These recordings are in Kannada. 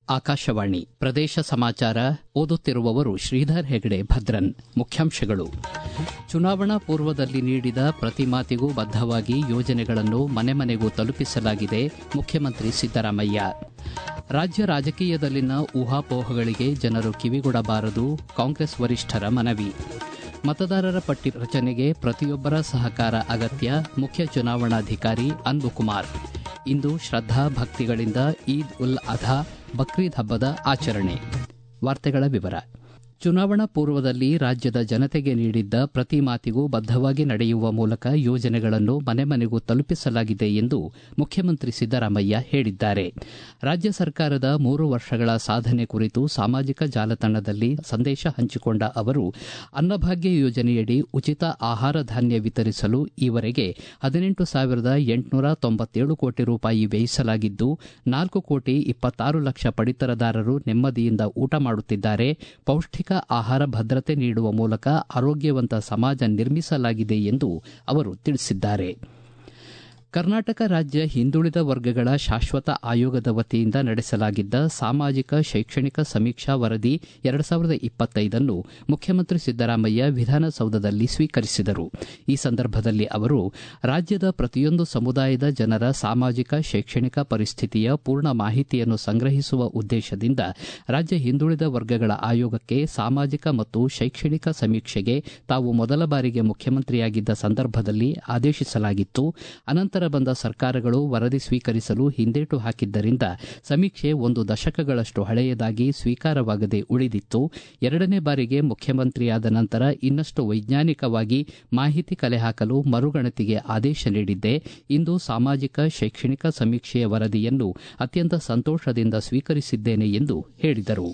ಆಕಾಶವಾಣಿ ಪ್ರದೇಶ ಸಮಾಚಾರ ಓದುತ್ತಿರುವವರು ಶ್ರೀಧರ್ ಹೆಗಡೆ ಭದ್ರನ್ ಮುಖ್ಯಾಂಶಗಳು ಚುನಾವಣಾ ಪೂರ್ವದಲ್ಲಿ ನೀಡಿದ ಪ್ರತಿ ಮಾತಿಗೂ ಬದ್ದವಾಗಿ ಯೋಜನೆಗಳನ್ನು ಮನೆ ಮನೆಗೂ ತಲುಪಿಸಲಾಗಿದೆ ಮುಖ್ಯಮಂತ್ರಿ ಸಿದ್ದರಾಮಯ್ಯ ರಾಜ್ಯ ರಾಜಕೀಯದಲ್ಲಿನ ಊಹಾಪೋಹಗಳಿಗೆ ಜನರು ಕಿವಿಗೊಡಬಾರದು ಕಾಂಗ್ರೆಸ್ ವರಿಷ್ಠರ ಮನವಿ ಮತದಾರರ ಪಟ್ಟಿ ರಚನೆಗೆ ಪ್ರತಿಯೊಬ್ಬರ ಸಹಕಾರ ಅಗತ್ಯ ಮುಖ್ಯ ಚುನಾವಣಾಧಿಕಾರಿ ಅನ್ಬುಕುಮಾರ್ ಇಂದು ಶ್ರದ್ದಾ ಭಕ್ತಿಗಳಿಂದ ಈದ್ ಉಲ್ ಅಧಾ ಬಕ್ರೀದ್ ಹಬ್ಬದ ಆಚರಣೆ ವಾರ್ತೆಗಳ ವಿವರ ಚುನಾವಣಾ ಪೂರ್ವದಲ್ಲಿ ರಾಜ್ಯದ ಜನತೆಗೆ ನೀಡಿದ್ದ ಪ್ರತಿ ಮಾತಿಗೂ ಬದ್ದವಾಗಿ ನಡೆಯುವ ಮೂಲಕ ಯೋಜನೆಗಳನ್ನು ಮನೆ ಮನೆಗೂ ತಲುಪಿಸಲಾಗಿದೆ ಎಂದು ಮುಖ್ಯಮಂತ್ರಿ ಸಿದ್ದರಾಮಯ್ಯ ಹೇಳಿದ್ದಾರೆ ರಾಜ್ಯ ಸರ್ಕಾರದ ಮೂರು ವರ್ಷಗಳ ಸಾಧನೆ ಕುರಿತು ಸಾಮಾಜಿಕ ಜಾಲತಾಣದಲ್ಲಿ ಸಂದೇಶ ಹಂಚಿಕೊಂಡ ಅವರು ಅನ್ನಭಾಗ್ಯ ಯೋಜನೆಯಡಿ ಉಚಿತ ಆಹಾರ ಧಾನ್ಯ ವಿತರಿಸಲು ಈವರೆಗೆ ಹದಿನೆಂಟು ಸಾವಿರದ ಎಂಟುನೂರ ತೊಂಬತ್ತೇಳು ಕೋಟಿ ರೂಪಾಯಿ ವ್ಯಯಿಸಲಾಗಿದ್ದು ನಾಲ್ಕು ಕೋಟಿ ಇಪ್ಪತ್ತಾರು ಲಕ್ಷ ಪಡಿತರದಾರರು ನೆಮ್ಮದಿಯಿಂದ ಊಟ ಮಾಡುತ್ತಿದ್ದಾರೆ ಪೌಷ್ಟಿಕ ಆಹಾರ ಭದ್ರತೆ ನೀಡುವ ಮೂಲಕ ಆರೋಗ್ಯವಂತ ಸಮಾಜ ನಿರ್ಮಿಸಲಾಗಿದೆ ಎಂದು ಅವರು ತಿಳಿಸಿದ್ದಾರೆ ಕರ್ನಾಟಕ ರಾಜ್ಯ ಹಿಂದುಳಿದ ವರ್ಗಗಳ ಶಾಶ್ವತ ಆಯೋಗದ ವತಿಯಿಂದ ನಡೆಸಲಾಗಿದ್ದ ಸಾಮಾಜಿಕ ಶೈಕ್ಷಣಿಕ ಸಮೀಕ್ಷಾ ವರದಿ ಎರಡು ಸಾವಿರದ ಇಪ್ಪತ್ತೈದನ್ನು ಮುಖ್ಯಮಂತ್ರಿ ಸಿದ್ದರಾಮಯ್ಯ ವಿಧಾನಸೌಧದಲ್ಲಿ ಸ್ವೀಕರಿಸಿದರು ಈ ಸಂದರ್ಭದಲ್ಲಿ ಅವರು ರಾಜ್ಯದ ಪ್ರತಿಯೊಂದು ಸಮುದಾಯದ ಜನರ ಸಾಮಾಜಿಕ ಶೈಕ್ಷಣಿಕ ಪರಿಸ್ಥಿತಿಯ ಪೂರ್ಣ ಮಾಹಿತಿಯನ್ನು ಸಂಗ್ರಹಿಸುವ ಉದ್ದೇಶದಿಂದ ರಾಜ್ಯ ಹಿಂದುಳಿದ ವರ್ಗಗಳ ಆಯೋಗಕ್ಕೆ ಸಾಮಾಜಿಕ ಮತ್ತು ಶೈಕ್ಷಣಿಕ ಸಮೀಕ್ಷೆಗೆ ತಾವು ಮೊದಲ ಬಾರಿಗೆ ಮುಖ್ಯಮಂತ್ರಿಯಾಗಿದ್ದ ಸಂದರ್ಭದಲ್ಲಿ ಆದೇಶಿಸಲಾಗಿತ್ತು ಅನಂತರ ಬಂದ ಸರ್ಕಾರಗಳು ವರದಿ ಸ್ವೀಕರಿಸಲು ಹಿಂದೇಟು ಹಾಕಿದ್ದರಿಂದ ಸಮೀಕ್ಷೆ ಒಂದು ದಶಕಗಳಷ್ಟು ಹಳೆಯದಾಗಿ ಸ್ವೀಕಾರವಾಗದೆ ಉಳಿದಿತ್ತು ಎರಡನೇ ಬಾರಿಗೆ ಮುಖ್ಯಮಂತ್ರಿಯಾದ ನಂತರ ಇನ್ನಷ್ಟು ವೈಜ್ಞಾನಿಕವಾಗಿ ಮಾಹಿತಿ ಕಲೆ ಹಾಕಲು ಮರುಗಣತಿಗೆ ಆದೇಶ ನೀಡಿದ್ದೆ ಇಂದು ಸಾಮಾಜಿಕ ಶೈಕ್ಷಣಿಕ ಸಮೀಕ್ಷೆಯ ವರದಿಯನ್ನು ಅತ್ಯಂತ ಸಂತೋಷದಿಂದ ಸ್ವೀಕರಿಸಿದ್ದೇನೆ ಎಂದು ಹೇಳಿದರು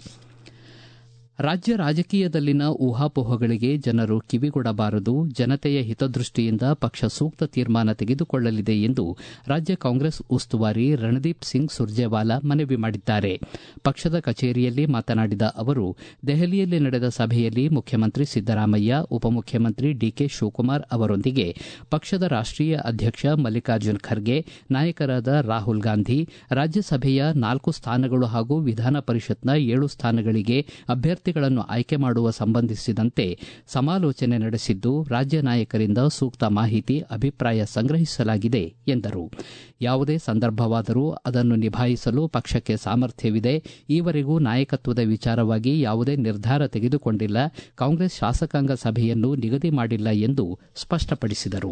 ರಾಜ್ಯ ರಾಜಕೀಯದಲ್ಲಿನ ಊಹಾಪೋಹಗಳಿಗೆ ಜನರು ಕಿವಿಗೊಡಬಾರದು ಜನತೆಯ ಹಿತದೃಷ್ಟಿಯಿಂದ ಪಕ್ಷ ಸೂಕ್ತ ತೀರ್ಮಾನ ತೆಗೆದುಕೊಳ್ಳಲಿದೆ ಎಂದು ರಾಜ್ಯ ಕಾಂಗ್ರೆಸ್ ಉಸ್ತುವಾರಿ ರಣದೀಪ್ ಸಿಂಗ್ ಸುರ್ಜೇವಾಲಾ ಮನವಿ ಮಾಡಿದ್ದಾರೆ ಪಕ್ಷದ ಕಚೇರಿಯಲ್ಲಿ ಮಾತನಾಡಿದ ಅವರು ದೆಹಲಿಯಲ್ಲಿ ನಡೆದ ಸಭೆಯಲ್ಲಿ ಮುಖ್ಯಮಂತ್ರಿ ಸಿದ್ದರಾಮಯ್ಯ ಉಪಮುಖ್ಯಮಂತ್ರಿ ಡಿಕೆ ಶಿವಕುಮಾರ್ ಅವರೊಂದಿಗೆ ಪಕ್ಷದ ರಾಷ್ಟೀಯ ಅಧ್ಯಕ್ಷ ಮಲ್ಲಿಕಾರ್ಜುನ್ ಖರ್ಗೆ ನಾಯಕರಾದ ರಾಹುಲ್ ಗಾಂಧಿ ರಾಜ್ಯಸಭೆಯ ನಾಲ್ಕು ಸ್ಥಾನಗಳು ಹಾಗೂ ವಿಧಾನ ಪರಿಷತ್ನ ಏಳು ಸ್ಥಾನಗಳಿಗೆ ಅಭ್ಯರ್ಥಿ ಗಳನ್ನು ಆಯ್ಕೆ ಮಾಡುವ ಸಂಬಂಧಿಸಿದಂತೆ ಸಮಾಲೋಚನೆ ನಡೆಸಿದ್ದು ರಾಜ್ಯ ನಾಯಕರಿಂದ ಸೂಕ್ತ ಮಾಹಿತಿ ಅಭಿಪ್ರಾಯ ಸಂಗ್ರಹಿಸಲಾಗಿದೆ ಎಂದರು ಯಾವುದೇ ಸಂದರ್ಭವಾದರೂ ಅದನ್ನು ನಿಭಾಯಿಸಲು ಪಕ್ಷಕ್ಕೆ ಸಾಮರ್ಥ್ಯವಿದೆ ಈವರೆಗೂ ನಾಯಕತ್ವದ ವಿಚಾರವಾಗಿ ಯಾವುದೇ ನಿರ್ಧಾರ ತೆಗೆದುಕೊಂಡಿಲ್ಲ ಕಾಂಗ್ರೆಸ್ ಶಾಸಕಾಂಗ ಸಭೆಯನ್ನು ನಿಗದಿ ಮಾಡಿಲ್ಲ ಎಂದು ಸ್ಪಷ್ಟಪಡಿಸಿದರು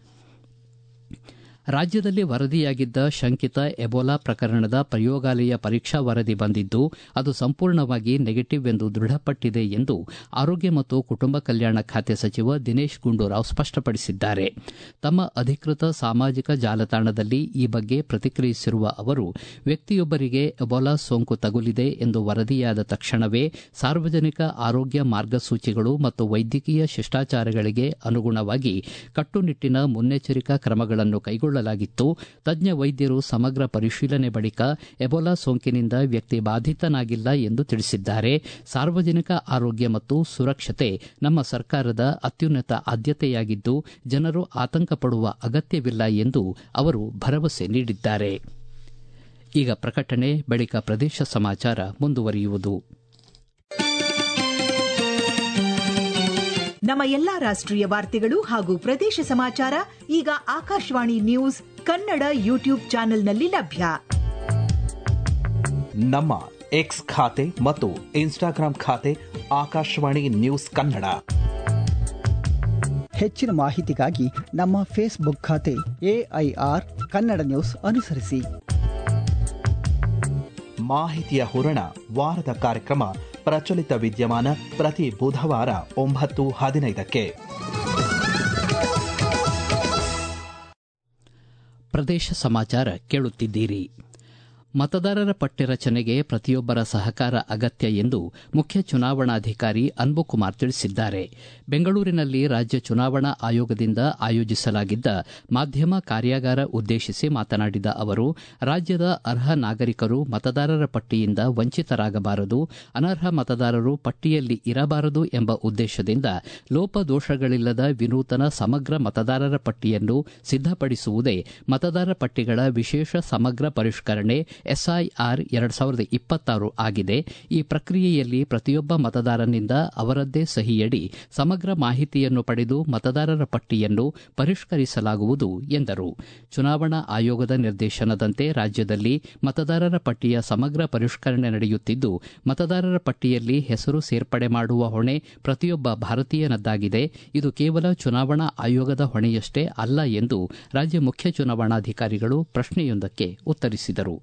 ರಾಜ್ಯದಲ್ಲಿ ವರದಿಯಾಗಿದ್ದ ಶಂಕಿತ ಎಬೋಲಾ ಪ್ರಕರಣದ ಪ್ರಯೋಗಾಲಯ ಪರೀಕ್ಷಾ ವರದಿ ಬಂದಿದ್ದು ಅದು ಸಂಪೂರ್ಣವಾಗಿ ನೆಗೆಟಿವ್ ಎಂದು ದೃಢಪಟ್ಟಿದೆ ಎಂದು ಆರೋಗ್ಯ ಮತ್ತು ಕುಟುಂಬ ಕಲ್ಯಾಣ ಖಾತೆ ಸಚಿವ ದಿನೇಶ್ ಗುಂಡೂರಾವ್ ಸ್ಪಷ್ಟಪಡಿಸಿದ್ದಾರೆ ತಮ್ಮ ಅಧಿಕೃತ ಸಾಮಾಜಿಕ ಜಾಲತಾಣದಲ್ಲಿ ಈ ಬಗ್ಗೆ ಪ್ರತಿಕ್ರಿಯಿಸಿರುವ ಅವರು ವ್ಯಕ್ತಿಯೊಬ್ಬರಿಗೆ ಎಬೋಲಾ ಸೋಂಕು ತಗುಲಿದೆ ಎಂದು ವರದಿಯಾದ ತಕ್ಷಣವೇ ಸಾರ್ವಜನಿಕ ಆರೋಗ್ಯ ಮಾರ್ಗಸೂಚಿಗಳು ಮತ್ತು ವೈದ್ಯಕೀಯ ಶಿಷ್ಟಾಚಾರಗಳಿಗೆ ಅನುಗುಣವಾಗಿ ಕಟ್ಟುನಿಟ್ಟಿನ ಮುನ್ನೆಚ್ಚರಿಕಾ ಕ್ರಮಗಳನ್ನು ಕೈಗೊಳ್ಳ ಲಾಗಿತ್ತು ತಜ್ಞ ವೈದ್ಯರು ಸಮಗ್ರ ಪರಿಶೀಲನೆ ಬಳಿಕ ಎಬೋಲಾ ಸೋಂಕಿನಿಂದ ವ್ಯಕ್ತಿ ಬಾಧಿತನಾಗಿಲ್ಲ ಎಂದು ತಿಳಿಸಿದ್ದಾರೆ ಸಾರ್ವಜನಿಕ ಆರೋಗ್ಯ ಮತ್ತು ಸುರಕ್ಷತೆ ನಮ್ಮ ಸರ್ಕಾರದ ಅತ್ಯುನ್ನತ ಆದ್ಯತೆಯಾಗಿದ್ದು ಜನರು ಆತಂಕ ಪಡುವ ಅಗತ್ಯವಿಲ್ಲ ಎಂದು ಅವರು ಭರವಸೆ ನೀಡಿದ್ದಾರೆ ಈಗ ಪ್ರಕಟಣೆ ಬಳಿಕ ಪ್ರದೇಶ ಸಮಾಚಾರ ಮುಂದುವರಿಯುವುದು ನಮ್ಮ ಎಲ್ಲಾ ರಾಷ್ಟ್ರೀಯ ವಾರ್ತೆಗಳು ಹಾಗೂ ಪ್ರದೇಶ ಸಮಾಚಾರ ಈಗ ಆಕಾಶವಾಣಿ ನ್ಯೂಸ್ ಕನ್ನಡ ಯೂಟ್ಯೂಬ್ ಚಾನೆಲ್ನಲ್ಲಿ ಲಭ್ಯ ನಮ್ಮ ಎಕ್ಸ್ ಖಾತೆ ಮತ್ತು ಇನ್ಸ್ಟಾಗ್ರಾಂ ಖಾತೆ ಆಕಾಶವಾಣಿ ನ್ಯೂಸ್ ಕನ್ನಡ ಹೆಚ್ಚಿನ ಮಾಹಿತಿಗಾಗಿ ನಮ್ಮ ಫೇಸ್ಬುಕ್ ಖಾತೆ ಎಐಆರ್ ಕನ್ನಡ ನ್ಯೂಸ್ ಅನುಸರಿಸಿ ಮಾಹಿತಿಯ ಹೂರಣ ವಾರದ ಕಾರ್ಯಕ್ರಮ ಪ್ರಚಲಿತ ವಿದ್ಯಮಾನ ಪ್ರತಿ ಬುಧವಾರ ಒಂಬತ್ತು ಹದಿನೈದಕ್ಕೆ ಪ್ರದೇಶ ಸಮಾಚಾರ ಕೇಳುತ್ತಿದ್ದೀರಿ ಮತದಾರರ ಪಟ್ಟಿ ರಚನೆಗೆ ಪ್ರತಿಯೊಬ್ಬರ ಸಹಕಾರ ಅಗತ್ಯ ಎಂದು ಮುಖ್ಯ ಚುನಾವಣಾಧಿಕಾರಿ ಅನ್ಬುಕುಮಾರ್ ತಿಳಿಸಿದ್ದಾರೆ ಬೆಂಗಳೂರಿನಲ್ಲಿ ರಾಜ್ಯ ಚುನಾವಣಾ ಆಯೋಗದಿಂದ ಆಯೋಜಿಸಲಾಗಿದ್ದ ಮಾಧ್ಯಮ ಕಾರ್ಯಾಗಾರ ಉದ್ದೇಶಿಸಿ ಮಾತನಾಡಿದ ಅವರು ರಾಜ್ಯದ ಅರ್ಹ ನಾಗರಿಕರು ಮತದಾರರ ಪಟ್ಟಿಯಿಂದ ವಂಚಿತರಾಗಬಾರದು ಅನರ್ಹ ಮತದಾರರು ಪಟ್ಟಿಯಲ್ಲಿ ಇರಬಾರದು ಎಂಬ ಉದ್ದೇಶದಿಂದ ಲೋಪದೋಷಗಳಿಲ್ಲದ ವಿನೂತನ ಸಮಗ್ರ ಮತದಾರರ ಪಟ್ಟಿಯನ್ನು ಸಿದ್ದಪಡಿಸುವುದೇ ಮತದಾರ ಪಟ್ಟಿಗಳ ವಿಶೇಷ ಸಮಗ್ರ ಪರಿಷ್ಕರಣೆ ಎಸ್ಐಆರ್ ಎರಡು ಸಾವಿರದ ಇಪ್ಪತ್ತಾರು ಆಗಿದೆ ಈ ಪ್ರಕ್ರಿಯೆಯಲ್ಲಿ ಪ್ರತಿಯೊಬ್ಬ ಮತದಾರನಿಂದ ಅವರದ್ದೇ ಸಹಿಯಡಿ ಸಮಗ್ರ ಮಾಹಿತಿಯನ್ನು ಪಡೆದು ಮತದಾರರ ಪಟ್ಟಿಯನ್ನು ಪರಿಷ್ಕರಿಸಲಾಗುವುದು ಎಂದರು ಚುನಾವಣಾ ಆಯೋಗದ ನಿರ್ದೇಶನದಂತೆ ರಾಜ್ಯದಲ್ಲಿ ಮತದಾರರ ಪಟ್ಟಿಯ ಸಮಗ್ರ ಪರಿಷ್ಕರಣೆ ನಡೆಯುತ್ತಿದ್ದು ಮತದಾರರ ಪಟ್ಟಿಯಲ್ಲಿ ಹೆಸರು ಸೇರ್ಪಡೆ ಮಾಡುವ ಹೊಣೆ ಪ್ರತಿಯೊಬ್ಬ ಭಾರತೀಯನದ್ದಾಗಿದೆ ಇದು ಕೇವಲ ಚುನಾವಣಾ ಆಯೋಗದ ಹೊಣೆಯಷ್ಟೇ ಅಲ್ಲ ಎಂದು ರಾಜ್ಯ ಮುಖ್ಯ ಚುನಾವಣಾಧಿಕಾರಿಗಳು ಪ್ರಶ್ನೆಯೊಂದಕ್ಕೆ ಉತ್ತರಿಸಿದರು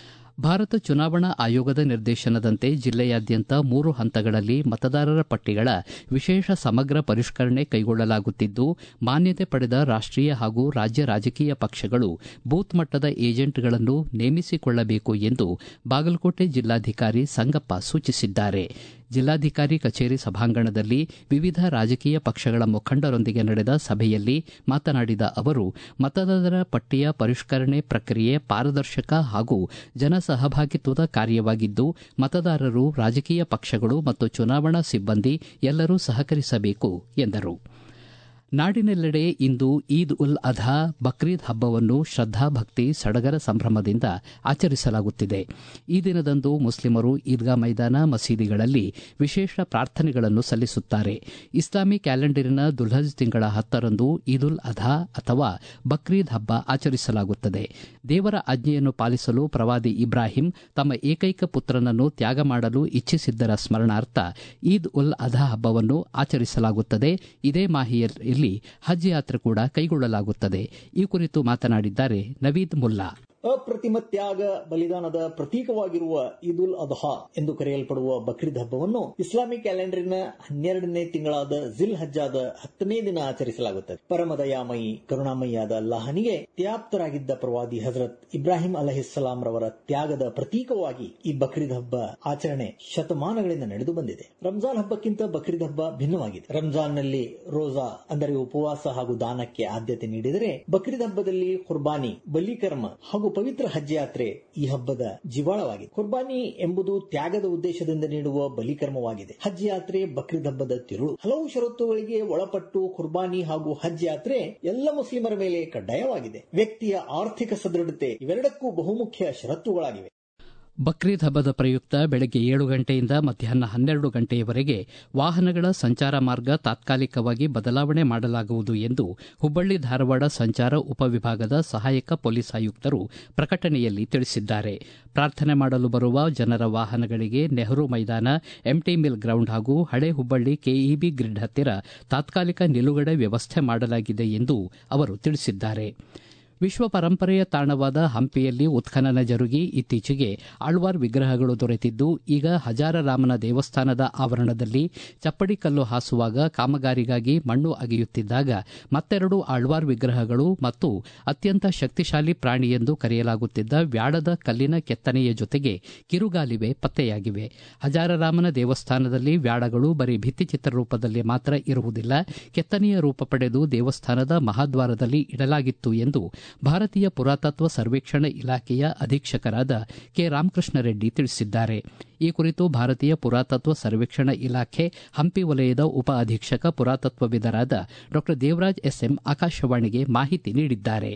ಭಾರತ ಚುನಾವಣಾ ಆಯೋಗದ ನಿರ್ದೇಶನದಂತೆ ಜಿಲ್ಲೆಯಾದ್ಯಂತ ಮೂರು ಹಂತಗಳಲ್ಲಿ ಮತದಾರರ ಪಟ್ಟಿಗಳ ವಿಶೇಷ ಸಮಗ್ರ ಪರಿಷ್ಕರಣೆ ಕೈಗೊಳ್ಳಲಾಗುತ್ತಿದ್ದು ಮಾನ್ಯತೆ ಪಡೆದ ರಾಷ್ಟೀಯ ಹಾಗೂ ರಾಜ್ಯ ರಾಜಕೀಯ ಪಕ್ಷಗಳು ಬೂತ್ ಮಟ್ಟದ ಏಜೆಂಟ್ಗಳನ್ನು ನೇಮಿಸಿಕೊಳ್ಳಬೇಕು ಎಂದು ಬಾಗಲಕೋಟೆ ಜಿಲ್ಲಾಧಿಕಾರಿ ಸಂಗಪ್ಪ ಸೂಚಿಸಿದ್ದಾರೆ ಜಿಲ್ಲಾಧಿಕಾರಿ ಕಚೇರಿ ಸಭಾಂಗಣದಲ್ಲಿ ವಿವಿಧ ರಾಜಕೀಯ ಪಕ್ಷಗಳ ಮುಖಂಡರೊಂದಿಗೆ ನಡೆದ ಸಭೆಯಲ್ಲಿ ಮಾತನಾಡಿದ ಅವರು ಮತದಾರರ ಪಟ್ಟಿಯ ಪರಿಷ್ಕರಣೆ ಪ್ರಕ್ರಿಯೆ ಪಾರದರ್ಶಕ ಹಾಗೂ ಜನಸಹಭಾಗಿತ್ವದ ಕಾರ್ಯವಾಗಿದ್ದು ಮತದಾರರು ರಾಜಕೀಯ ಪಕ್ಷಗಳು ಮತ್ತು ಚುನಾವಣಾ ಸಿಬ್ಬಂದಿ ಎಲ್ಲರೂ ಸಹಕರಿಸಬೇಕು ಎಂದರು ನಾಡಿನೆಲ್ಲೆಡೆ ಇಂದು ಈದ್ ಉಲ್ ಅಧಾ ಬಕ್ರೀದ್ ಹಬ್ಬವನ್ನು ಶ್ರದ್ದಾಭಕ್ತಿ ಸಡಗರ ಸಂಭ್ರಮದಿಂದ ಆಚರಿಸಲಾಗುತ್ತಿದೆ ಈ ದಿನದಂದು ಮುಸ್ಲಿಮರು ಈದ್ಗಾ ಮೈದಾನ ಮಸೀದಿಗಳಲ್ಲಿ ವಿಶೇಷ ಪ್ರಾರ್ಥನೆಗಳನ್ನು ಸಲ್ಲಿಸುತ್ತಾರೆ ಇಸ್ಲಾಮಿ ಕ್ಯಾಲೆಂಡರಿನ ದುಲ್ಹಜ್ ತಿಂಗಳ ಹತ್ತರಂದು ಈದ್ ಉಲ್ ಅಧಾ ಅಥವಾ ಬಕ್ರೀದ್ ಹಬ್ಬ ಆಚರಿಸಲಾಗುತ್ತದೆ ದೇವರ ಆಜ್ಞೆಯನ್ನು ಪಾಲಿಸಲು ಪ್ರವಾದಿ ಇಬ್ರಾಹಿಂ ತಮ್ಮ ಏಕೈಕ ಪುತ್ರನನ್ನು ತ್ಯಾಗ ಮಾಡಲು ಇಚ್ಛಿಸಿದ್ದರ ಸ್ಮರಣಾರ್ಥ ಈದ್ ಉಲ್ ಅಧಾ ಹಬ್ಬವನ್ನು ಆಚರಿಸಲಾಗುತ್ತದೆ ಇದೇ ಮಾಹಿಯಲ್ಲಿ ಹಜ್ ಯಾತ್ರೆ ಕೂಡ ಕೈಗೊಳ್ಳಲಾಗುತ್ತದೆ ಈ ಕುರಿತು ಮಾತನಾಡಿದ್ದಾರೆ ನವೀದ್ ಮುಲ್ಲಾ ಅಪ್ರತಿಮ ತ್ಯಾಗ ಬಲಿದಾನದ ಪ್ರತೀಕವಾಗಿರುವ ಈದ್ ಉಲ್ ಅದ್ಹಾ ಎಂದು ಕರೆಯಲ್ಪಡುವ ಬಕ್ರೀದ್ ಹಬ್ಬವನ್ನು ಇಸ್ಲಾಮಿಕ್ ಕ್ಯಾಲೆಂಡರಿನ ಹನ್ನೆರಡನೇ ತಿಂಗಳಾದ ಜಿಲ್ ಹಜ್ಜಾದ ಹತ್ತನೇ ದಿನ ಆಚರಿಸಲಾಗುತ್ತದೆ ಪರಮದಯಾಮಯಿ ಕರುಣಾಮಯಿಯಾದ ಅಲ್ಲಾಹನಿಗೆ ತ್ಯಾಪ್ತರಾಗಿದ್ದ ಪ್ರವಾದಿ ಹಜರತ್ ಇಬ್ರಾಹಿಂ ಅಲಹಿಸ್ಸಲಾಂ ರವರ ತ್ಯಾಗದ ಪ್ರತೀಕವಾಗಿ ಈ ಬಕ್ರೀದ್ ಹಬ್ಬ ಆಚರಣೆ ಶತಮಾನಗಳಿಂದ ನಡೆದು ಬಂದಿದೆ ರಂಜಾನ್ ಹಬ್ಬಕ್ಕಿಂತ ಬಕ್ರೀದ್ ಹಬ್ಬ ಭಿನ್ನವಾಗಿದೆ ರಂಜಾನ್ನಲ್ಲಿ ರೋಜಾ ಅಂದರೆ ಉಪವಾಸ ಹಾಗೂ ದಾನಕ್ಕೆ ಆದ್ಯತೆ ನೀಡಿದರೆ ಬಕ್ರೀದ್ ಹಬ್ಬದಲ್ಲಿ ಕುರ್ಬಾನಿ ಬಲಿಕರ್ಮ ಹಾಗೂ ಪವಿತ್ರ ಹಜ್ ಯಾತ್ರೆ ಈ ಹಬ್ಬದ ಜಿವಾಳವಾಗಿದೆ ಕುರ್ಬಾನಿ ಎಂಬುದು ತ್ಯಾಗದ ಉದ್ದೇಶದಿಂದ ನೀಡುವ ಬಲಿಕರ್ಮವಾಗಿದೆ ಹಜ್ ಯಾತ್ರೆ ಬಕ್ರೀದ್ ಹಬ್ಬದ ತಿರುಳು ಹಲವು ಷರತ್ತುಗಳಿಗೆ ಒಳಪಟ್ಟು ಕುರ್ಬಾನಿ ಹಾಗೂ ಹಜ್ ಯಾತ್ರೆ ಎಲ್ಲ ಮುಸ್ಲಿಮರ ಮೇಲೆ ಕಡ್ಡಾಯವಾಗಿದೆ ವ್ಯಕ್ತಿಯ ಆರ್ಥಿಕ ಸದೃಢತೆ ಇವೆರಡಕ್ಕೂ ಬಹುಮುಖ್ಯ ಷರತ್ತುಗಳಾಗಿವೆ ಬಕ್ರೀದ್ ಹಬ್ಬದ ಪ್ರಯುಕ್ತ ಬೆಳಗ್ಗೆ ಏಳು ಗಂಟೆಯಿಂದ ಮಧ್ಯಾಹ್ನ ಹನ್ನೆರಡು ಗಂಟೆಯವರೆಗೆ ವಾಹನಗಳ ಸಂಚಾರ ಮಾರ್ಗ ತಾತ್ಕಾಲಿಕವಾಗಿ ಬದಲಾವಣೆ ಮಾಡಲಾಗುವುದು ಎಂದು ಹುಬ್ಬಳ್ಳಿ ಧಾರವಾಡ ಸಂಚಾರ ಉಪವಿಭಾಗದ ಸಹಾಯಕ ಪೊಲೀಸ್ ಆಯುಕ್ತರು ಪ್ರಕಟಣೆಯಲ್ಲಿ ತಿಳಿಸಿದ್ದಾರೆ ಪ್ರಾರ್ಥನೆ ಮಾಡಲು ಬರುವ ಜನರ ವಾಹನಗಳಿಗೆ ನೆಹರು ಮೈದಾನ ಎಂಟಿ ಮಿಲ್ ಗ್ರೌಂಡ್ ಹಾಗೂ ಹಳೆ ಹುಬ್ಬಳ್ಳಿ ಕೆಇಬಿ ಗ್ರಿಡ್ ಹತ್ತಿರ ತಾತ್ಕಾಲಿಕ ನಿಲುಗಡೆ ವ್ಯವಸ್ಥೆ ಮಾಡಲಾಗಿದೆ ಎಂದು ಅವರು ತಿಳಿಸಿದ್ದಾರೆ ವಿಶ್ವ ಪರಂಪರೆಯ ತಾಣವಾದ ಹಂಪಿಯಲ್ಲಿ ಉತ್ಖನನ ಜರುಗಿ ಇತ್ತೀಚೆಗೆ ಆಳ್ವಾರ್ ವಿಗ್ರಹಗಳು ದೊರೆತಿದ್ದು ಈಗ ಹಜಾರರಾಮನ ದೇವಸ್ಥಾನದ ಆವರಣದಲ್ಲಿ ಚಪ್ಪಡಿ ಕಲ್ಲು ಹಾಸುವಾಗ ಕಾಮಗಾರಿಗಾಗಿ ಮಣ್ಣು ಅಗೆಯುತ್ತಿದ್ದಾಗ ಮತ್ತೆರಡು ಆಳ್ವಾರ್ ವಿಗ್ರಹಗಳು ಮತ್ತು ಅತ್ಯಂತ ಶಕ್ತಿಶಾಲಿ ಪ್ರಾಣಿ ಎಂದು ಕರೆಯಲಾಗುತ್ತಿದ್ದ ವ್ಯಾಳದ ಕಲ್ಲಿನ ಕೆತ್ತನೆಯ ಜೊತೆಗೆ ಕಿರುಗಾಲಿವೆ ಪತ್ತೆಯಾಗಿವೆ ಹಜಾರರಾಮನ ದೇವಸ್ಥಾನದಲ್ಲಿ ವ್ಯಾಳಗಳು ಬರೀ ಭಿತ್ತಿಚಿತ್ರ ರೂಪದಲ್ಲಿ ಮಾತ್ರ ಇರುವುದಿಲ್ಲ ಕೆತ್ತನೆಯ ರೂಪ ಪಡೆದು ದೇವಸ್ಥಾನದ ಮಹಾದ್ವಾರದಲ್ಲಿ ಇಡಲಾಗಿತ್ತು ಎಂದು ಭಾರತೀಯ ಪುರಾತತ್ವ ಸರ್ವೇಕ್ಷಣಾ ಇಲಾಖೆಯ ಅಧೀಕ್ಷಕರಾದ ಕೆ ರಾಮಕೃಷ್ಣ ರೆಡ್ಡಿ ತಿಳಿಸಿದ್ದಾರೆ ಈ ಕುರಿತು ಭಾರತೀಯ ಪುರಾತತ್ವ ಸರ್ವೇಕ್ಷಣಾ ಇಲಾಖೆ ಹಂಪಿ ವಲಯದ ಉಪ ಅಧೀಕ್ಷಕ ಪುರಾತತ್ವವಿದರಾದ ಡಾ ದೇವರಾಜ್ ಎಸ್ಎಂ ಆಕಾಶವಾಣಿಗೆ ಮಾಹಿತಿ ನೀಡಿದ್ದಾರೆ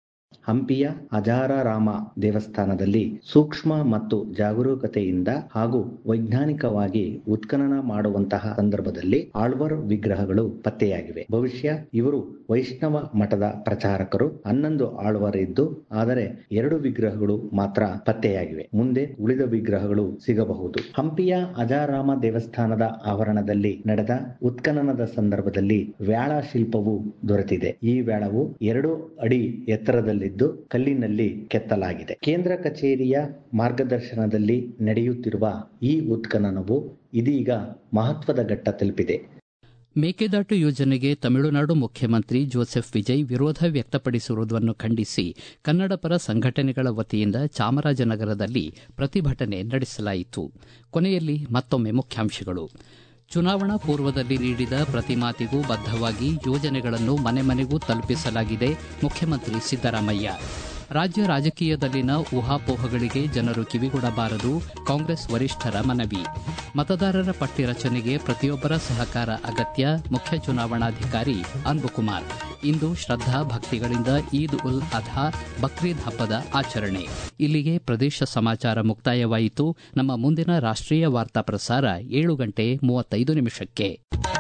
ಹಂಪಿಯ ಅಜಾರಾರಾಮ ದೇವಸ್ಥಾನದಲ್ಲಿ ಸೂಕ್ಷ್ಮ ಮತ್ತು ಜಾಗರೂಕತೆಯಿಂದ ಹಾಗೂ ವೈಜ್ಞಾನಿಕವಾಗಿ ಉತ್ಖನನ ಮಾಡುವಂತಹ ಸಂದರ್ಭದಲ್ಲಿ ಆಳ್ವರ್ ವಿಗ್ರಹಗಳು ಪತ್ತೆಯಾಗಿವೆ ಭವಿಷ್ಯ ಇವರು ವೈಷ್ಣವ ಮಠದ ಪ್ರಚಾರಕರು ಹನ್ನೊಂದು ಆಳ್ವರ್ ಇದ್ದು ಆದರೆ ಎರಡು ವಿಗ್ರಹಗಳು ಮಾತ್ರ ಪತ್ತೆಯಾಗಿವೆ ಮುಂದೆ ಉಳಿದ ವಿಗ್ರಹಗಳು ಸಿಗಬಹುದು ಹಂಪಿಯ ಅಜಾರಾಮ ದೇವಸ್ಥಾನದ ಆವರಣದಲ್ಲಿ ನಡೆದ ಉತ್ಖನನದ ಸಂದರ್ಭದಲ್ಲಿ ವ್ಯಾಳ ಶಿಲ್ಪವು ದೊರೆತಿದೆ ಈ ವ್ಯಾಳವು ಎರಡು ಅಡಿ ಎತ್ತರದಲ್ಲಿದ್ದು ಕಲ್ಲಿನಲ್ಲಿ ಕೆತ್ತಲಾಗಿದೆ ಕೇಂದ್ರ ಕಚೇರಿಯ ಮಾರ್ಗದರ್ಶನದಲ್ಲಿ ನಡೆಯುತ್ತಿರುವ ಈ ಉತ್ಖನನವು ಇದೀಗ ಮಹತ್ವದ ಘಟ್ಟ ತಲುಪಿದೆ ಮೇಕೆದಾಟು ಯೋಜನೆಗೆ ತಮಿಳುನಾಡು ಮುಖ್ಯಮಂತ್ರಿ ಜೋಸೆಫ್ ವಿಜಯ್ ವಿರೋಧ ವ್ಯಕ್ತಪಡಿಸಿರುವುದನ್ನು ಖಂಡಿಸಿ ಕನ್ನಡಪರ ಸಂಘಟನೆಗಳ ವತಿಯಿಂದ ಚಾಮರಾಜನಗರದಲ್ಲಿ ಪ್ರತಿಭಟನೆ ನಡೆಸಲಾಯಿತು ಕೊನೆಯಲ್ಲಿ ಮತ್ತೊಮ್ಮೆ ಮುಖ್ಯಾಂಶಗಳು ಚುನಾವಣಾ ಪೂರ್ವದಲ್ಲಿ ನೀಡಿದ ಪ್ರತಿ ಮಾತಿಗೂ ಬದ್ಧವಾಗಿ ಯೋಜನೆಗಳನ್ನು ಮನೆ ಮನೆಗೂ ತಲುಪಿಸಲಾಗಿದೆ ಮುಖ್ಯಮಂತ್ರಿ ಸಿದ್ದರಾಮಯ್ಯ ರಾಜ್ಯ ರಾಜಕೀಯದಲ್ಲಿನ ಊಹಾಪೋಹಗಳಿಗೆ ಜನರು ಕಿವಿಗೊಡಬಾರದು ಕಾಂಗ್ರೆಸ್ ವರಿಷ್ಠರ ಮನವಿ ಮತದಾರರ ಪಟ್ಟಿ ರಚನೆಗೆ ಪ್ರತಿಯೊಬ್ಬರ ಸಹಕಾರ ಅಗತ್ಯ ಮುಖ್ಯ ಚುನಾವಣಾಧಿಕಾರಿ ಅನ್ಬುಕುಮಾರ್ ಇಂದು ಶ್ರದ್ಧಾ ಭಕ್ತಿಗಳಿಂದ ಈದ್ ಉಲ್ ಅಧಾ ಬಕ್ರೀದ್ ಹಬ್ಬದ ಆಚರಣೆ ಇಲ್ಲಿಗೆ ಪ್ರದೇಶ ಸಮಾಚಾರ ಮುಕ್ತಾಯವಾಯಿತು ನಮ್ಮ ಮುಂದಿನ ರಾಷ್ಟೀಯ ವಾರ್ತಾ ಪ್ರಸಾರ ಏಳು ಗಂಟೆ ಮೂವತ್ತೈದು ನಿಮಿಷಕ್ಕೆ